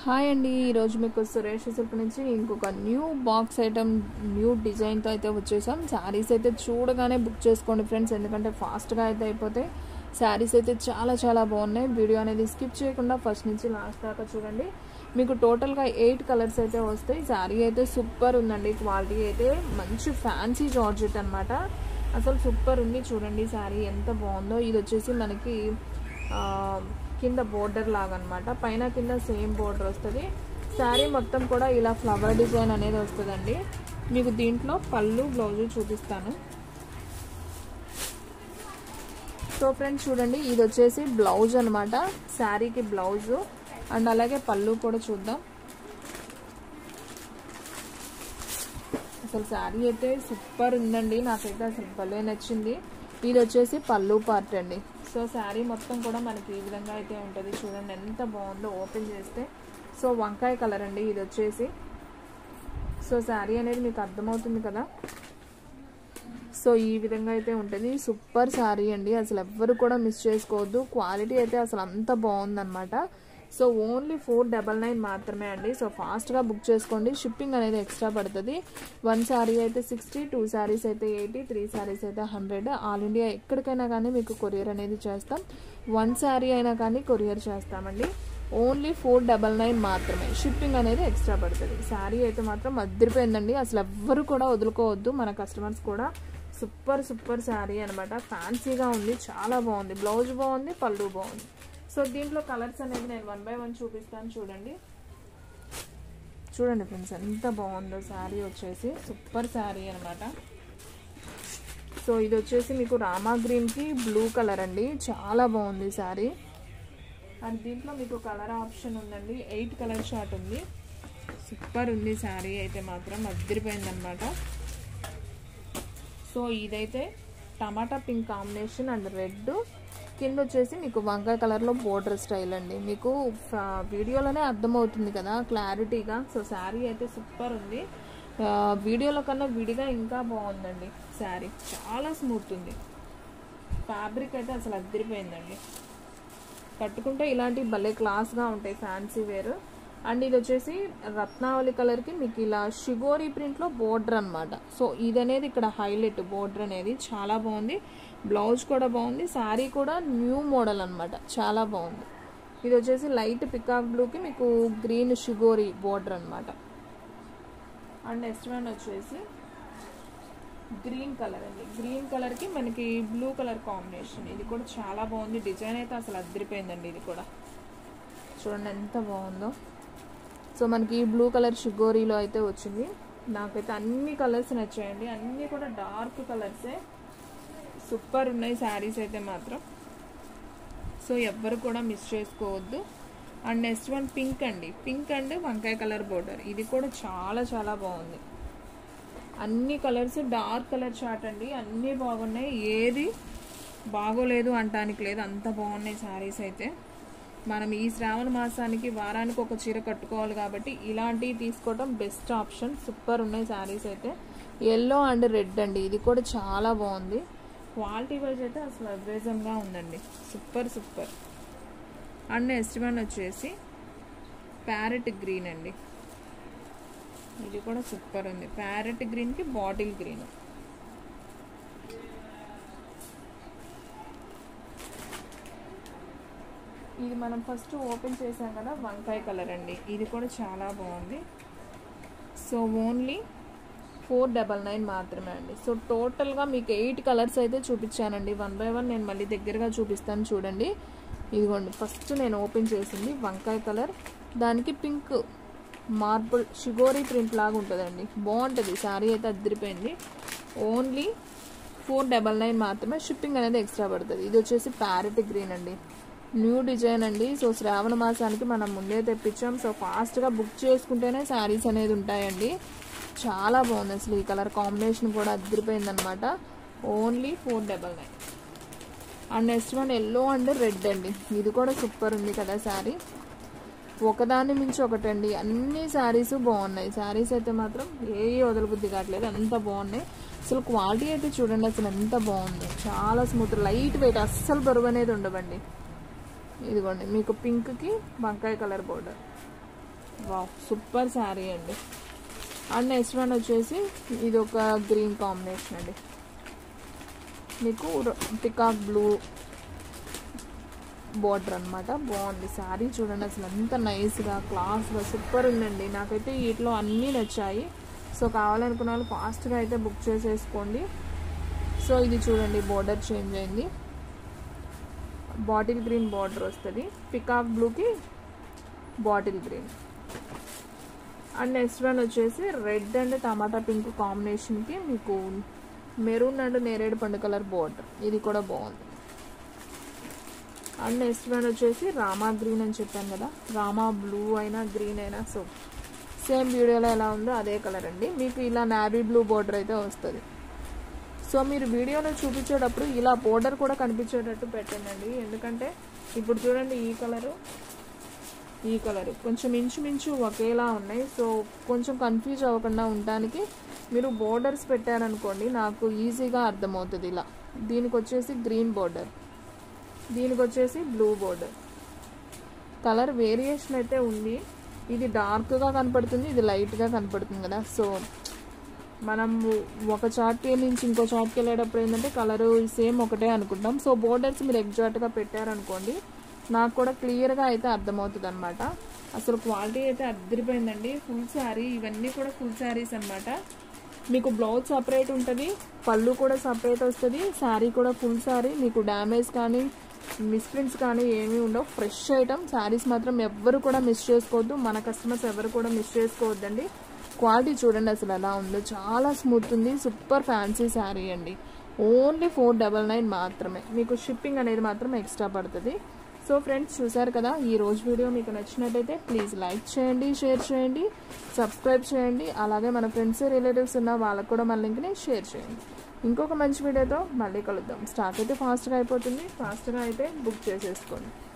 hi అండి ఈరోజు మీకు సురేష్ సిల్క్ నుంచి ఇంకొక న్యూ బాక్స్ ఐటమ్ న్యూ డిజైన్తో అయితే వచ్చేసాం శారీస్ అయితే చూడగానే బుక్ చేసుకోండి ఫ్రెండ్స్ ఎందుకంటే ఫాస్ట్గా అయితే అయిపోతాయి శారీస్ అయితే చాలా చాలా బాగున్నాయి వీడియో అనేది స్కిప్ చేయకుండా ఫస్ట్ నుంచి లాస్ట్ దాకా చూడండి మీకు టోటల్గా ఎయిట్ కలర్స్ అయితే వస్తాయి శారీ అయితే సూపర్ ఉందండి క్వాలిటీ అయితే మంచి ఫ్యాన్సీ జార్జెట్ అనమాట అసలు సూపర్ ఉంది చూడండి శారీ ఎంత బాగుందో ఇది వచ్చేసి మనకి కింద బోర్డర్ లాగా అనమాట పైన కింద సేమ్ బోర్డర్ వస్తుంది శారీ మొత్తం కూడా ఇలా ఫ్లవర్ డిజైన్ అనేది వస్తుందండి మీకు దీంట్లో పళ్ళు బ్లౌజు చూపిస్తాను సో ఫ్రెండ్స్ చూడండి ఇది వచ్చేసి బ్లౌజ్ అనమాట శారీకి బ్లౌజు అండ్ అలాగే పళ్ళు కూడా చూద్దాం అసలు శారీ అయితే సూపర్ ఉందండి నాకైతే అసలు భలే నచ్చింది ఇది వచ్చేసి పళ్ళు పార్ట్ అండి సో శారీ మొత్తం కూడా మనకి ఈ విధంగా అయితే ఉంటుంది చూడండి ఎంత బాగుందో ఓపెన్ చేస్తే సో వంకాయ కలర్ అండి ఇది వచ్చేసి సో శారీ అనేది మీకు అర్థమవుతుంది కదా సో ఈ విధంగా అయితే ఉంటుంది సూపర్ శారీ అండి అసలు ఎవ్వరు కూడా మిస్ చేసుకోవద్దు క్వాలిటీ అయితే అసలు అంత బాగుందన్నమాట so only four double nine మాత్రమే అండి సో ఫాస్ట్గా బుక్ చేసుకోండి షిప్పింగ్ అనేది ఎక్స్ట్రా పడుతుంది వన్ శారీ అయితే సిక్స్టీ టూ శారీస్ అయితే ఎయిటీ త్రీ శారీస్ అయితే హండ్రెడ్ ఆల్ ఇండియా ఎక్కడికైనా కానీ మీకు కొరియర్ అనేది చేస్తాం వన్ శారీ అయినా కానీ కొరియర్ చేస్తామండి ఓన్లీ ఫోర్ డబల్ నైన్ మాత్రమే షిప్పింగ్ అనేది ఎక్స్ట్రా పడుతుంది శారీ అయితే మాత్రం అదిరిపోయిందండి అసలు ఎవ్వరు కూడా వదులుకోవద్దు మన కస్టమర్స్ కూడా సూపర్ సూపర్ శారీ అనమాట ఫ్యాన్సీగా ఉంది చాలా బాగుంది బ్లౌజ్ బాగుంది పళ్ళు బాగుంది సో దీంట్లో కలర్స్ అనేది నేను వన్ బై వన్ చూపిస్తాను చూడండి చూడండి ఫ్రెండ్స్ ఎంత బాగుందో శారీ వచ్చేసి సూపర్ శారీ అనమాట సో ఇది వచ్చేసి మీకు రామా గ్రీన్కి బ్లూ కలర్ అండి చాలా బాగుంది శారీ అండ్ దీంట్లో మీకు కలర్ ఆప్షన్ ఉందండి ఎయిట్ కలర్ షార్ట్ ఉంది సూపర్ ఉంది శారీ అయితే మాత్రం అద్దరిపోయిందనమాట సో ఇదైతే tomato pink combination and red కింద వచ్చేసి మీకు వంకాయ కలర్లో బోర్డర్ స్టైల్ అండి మీకు వీడియోలోనే అర్థమవుతుంది కదా క్లారిటీగా సో శారీ అయితే సూపర్ ఉంది వీడియోలో కన్నా విడిగా ఇంకా బాగుందండి శారీ చాలా స్మూత్ ఉంది ఫ్యాబ్రిక్ అయితే అసలు అద్దరిపోయిందండి కట్టుకుంటే ఇలాంటి భలే క్లాస్గా ఉంటాయి ఫ్యాన్సీ వేర్ అండ్ ఇది వచ్చేసి రత్నావళి కలర్కి మీకు ఇలా షిగోరీ ప్రింట్లో బోర్డర్ అనమాట సో ఇది అనేది ఇక్కడ హైలైట్ బోర్డర్ అనేది చాలా బాగుంది బ్లౌజ్ కూడా బాగుంది శారీ కూడా న్యూ మోడల్ అనమాట చాలా బాగుంది ఇది వచ్చేసి లైట్ పికాక్ బ్లూకి మీకు గ్రీన్ షిగోరీ బోర్డర్ అనమాట అండ్ నెక్స్ట్ వన్ వచ్చేసి గ్రీన్ కలర్ అండి గ్రీన్ కలర్కి మనకి బ్లూ కలర్ కాంబినేషన్ ఇది కూడా చాలా బాగుంది డిజైన్ అయితే అసలు అద్దరిపోయిందండి ఇది కూడా చూడండి ఎంత బాగుందో సో మనకి బ్లూ కలర్ షుగోరీలో అయితే వచ్చింది నాకైతే అన్ని కలర్స్ నచ్చాయండి అన్నీ కూడా డార్క్ కలర్సే సూపర్ ఉన్నాయి శారీస్ అయితే మాత్రం సో ఎవ్వరు కూడా మిస్ చేసుకోవద్దు అండ్ నెక్స్ట్ వన్ పింక్ అండి పింక్ అండ్ వంకాయ కలర్ బోర్డర్ ఇది కూడా చాలా చాలా బాగుంది అన్ని కలర్స్ డార్క్ కలర్ చార్ట్ అండి అన్నీ బాగున్నాయి ఏది బాగోలేదు అంటానికి లేదు అంత బాగున్నాయి శారీస్ అయితే మనం ఈ శ్రావణ మాసానికి వారానికి ఒక చీర కట్టుకోవాలి కాబట్టి ఇలాంటివి తీసుకోవడం బెస్ట్ ఆప్షన్ సూపర్ ఉన్నాయి శారీస్ అయితే ఎల్లో అండ్ రెడ్ అండి ఇది కూడా చాలా బాగుంది క్వాలిటీ వైజ్ అయితే అసలు అద్వైజంగా ఉందండి super super and next one వచ్చేసి ప్యారెట్ గ్రీన్ అండి ఇది కూడా సూపర్ ఉంది ప్యారెట్ గ్రీన్కి బాటిల్ గ్రీన్ ఇది మనం ఫస్ట్ ఓపెన్ చేసాం కదా వంకాయ కలర్ అండి ఇది కూడా చాలా బాగుంది so only four double nine మాత్రమే అండి సో టోటల్గా మీకు ఎయిట్ కలర్స్ అయితే చూపించానండి వన్ బై వన్ నేను మళ్ళీ దగ్గరగా చూపిస్తాను చూడండి ఇదిగోండి ఫస్ట్ నేను ఓపెన్ చేసింది వంకాయ కలర్ దానికి పింక్ మార్బుల్ షిగోరీ ప్రింట్ లాగా ఉంటుందండి బాగుంటుంది శారీ అయితే అద్దరిపోయింది ఓన్లీ ఫోర్ డబల్ నైన్ మాత్రమే షిప్పింగ్ అనేది ఎక్స్ట్రా పడుతుంది ఇది వచ్చేసి ప్యారెట్ గ్రీన్ అండి న్యూ డిజైన్ అండి సో శ్రావణ మాసానికి మనం ముందే తెప్పించాం సో ఫాస్ట్గా బుక్ చేసుకుంటేనే శారీస్ అనేది ఉంటాయండి చాలా బాగుంది అసలు ఈ కలర్ కాంబినేషన్ కూడా అద్దరిపోయిందనమాట only four double nine and next one yellow and red అండి ఇది కూడా సూపర్ ఉంది కదా శారీ ఒకదాని మించి ఒకటండి అన్ని శారీస్ బాగున్నాయి శారీస్ అయితే మాత్రం ఏ వదలబుద్ధి కావట్లేదు అంత బాగున్నాయి అసలు క్వాలిటీ అయితే చూడండి అసలు ఎంత బాగుంది చాలా స్మూత్ లైట్ వెయిట్ అస్సలు బరువు అనేది ఉండవండి ఇదిగోండి మీకు పింక్కి వంకాయ colour border wow super sari అండి అండ్ నెక్స్ట్ వన్ వచ్చేసి ఇది ఒక గ్రీన్ కాంబినేషన్ అండి మీకు పికాక్ బ్లూ బార్డర్ అనమాట బాగుంది శారీ చూడండి అసలు ఎంత నైస్గా క్లాస్గా సూపర్ ఉందండి నాకైతే వీటిలో అన్నీ నచ్చాయి సో కావాలనుకున్న వాళ్ళు ఫాస్ట్గా అయితే బుక్ చేసేసుకోండి సో ఇది చూడండి బార్డర్ చేంజ్ అయింది బాటిల్ గ్రీన్ బార్డర్ వస్తుంది పికాక్ బ్లూకి bottle green and next one వచ్చేసి రెడ్ అండ్ టమాటా పింక్ కాంబినేషన్కి మీకు మెరూన్ అండ్ నేరేడు పండు కలర్ బార్డర్ ఇది కూడా బాగుంది అండ్ నెక్స్ట్ వన్ వచ్చేసి రామా గ్రీన్ అని చెప్పాను కదా రామా బ్లూ అయినా గ్రీన్ అయినా సో సేమ్ వీడియోలో ఎలా ఉందో అదే కలర్ అండి మీకు ఇలా నావీ బ్లూ బార్డర్ అయితే వస్తుంది సో మీరు వీడియోలో చూపించేటప్పుడు ఇలా బోర్డర్ కూడా కనిపించేటట్టు పెట్టండి ఎందుకంటే ఇప్పుడు చూడండి ఈ కలరు ఈ కలర్ కొంచెం ఇంచుమించు ఒకేలా ఉన్నాయి సో కొంచెం కన్ఫ్యూజ్ అవ్వకుండా ఉండడానికి మీరు బోర్డర్స్ పెట్టారనుకోండి నాకు ఈజీగా అర్థమవుతుంది ఇలా దీనికి వచ్చేసి గ్రీన్ బోర్డర్ దీనికి వచ్చేసి బ్లూ బోర్డర్ కలర్ వేరియేషన్ అయితే ఉంది ఇది డార్క్గా కనపడుతుంది ఇది లైట్గా కనపడుతుంది కదా సో మనం ఒక చాట్కి నుంచి ఇంకో చాట్కి వెళ్ళేటప్పుడు ఏంటంటే కలరు సేమ్ ఒకటే అనుకుంటాం సో బోర్డర్స్ మీరు ఎగ్జాక్ట్గా పెట్టారనుకోండి నాకు కూడా క్లియర్గా అయితే అర్థమవుతుంది అనమాట అసలు క్వాలిటీ అయితే అద్దరిపోయిందండి ఫుల్ శారీ ఇవన్నీ కూడా ఫుల్ శారీస్ అనమాట మీకు బ్లౌజ్ సపరేట్ ఉంటుంది పళ్ళు కూడా సపరేట్ వస్తుంది శారీ కూడా ఫుల్ శారీ మీకు డ్యామేజ్ కానీ మిస్ప్రింట్స్ కానీ ఏమీ ఉండవు ఫ్రెష్ ఐటమ్ శారీస్ మాత్రం ఎవ్వరు కూడా మిస్ చేసుకోవద్దు మన కస్టమర్స్ ఎవరు కూడా మిస్ చేసుకోవద్దండి క్వాలిటీ చూడండి అసలు ఎలా ఉందో చాలా స్మూత్ ఉంది సూపర్ ఫ్యాన్సీ శారీ అండి ఓన్లీ ఫోర్ డబల్ నైన్ మాత్రమే మీకు షిప్పింగ్ అనేది మాత్రం ఎక్స్ట్రా పడుతుంది సో ఫ్రెండ్స్ చూసారు కదా ఈ రోజు వీడియో మీకు నచ్చినట్టయితే ప్లీజ్ లైక్ చేయండి షేర్ చేయండి సబ్స్క్రైబ్ చేయండి అలాగే మన ఫ్రెండ్స్ రిలేటివ్స్ ఉన్న వాళ్ళకు కూడా మన లింక్ని షేర్ చేయండి ఇంకొక మంచి వీడియోతో మళ్ళీ కలుద్దాం స్టాక్ అయితే ఫాస్ట్గా అయిపోతుంది ఫాస్ట్గా అయితే బుక్ చేసేసుకోండి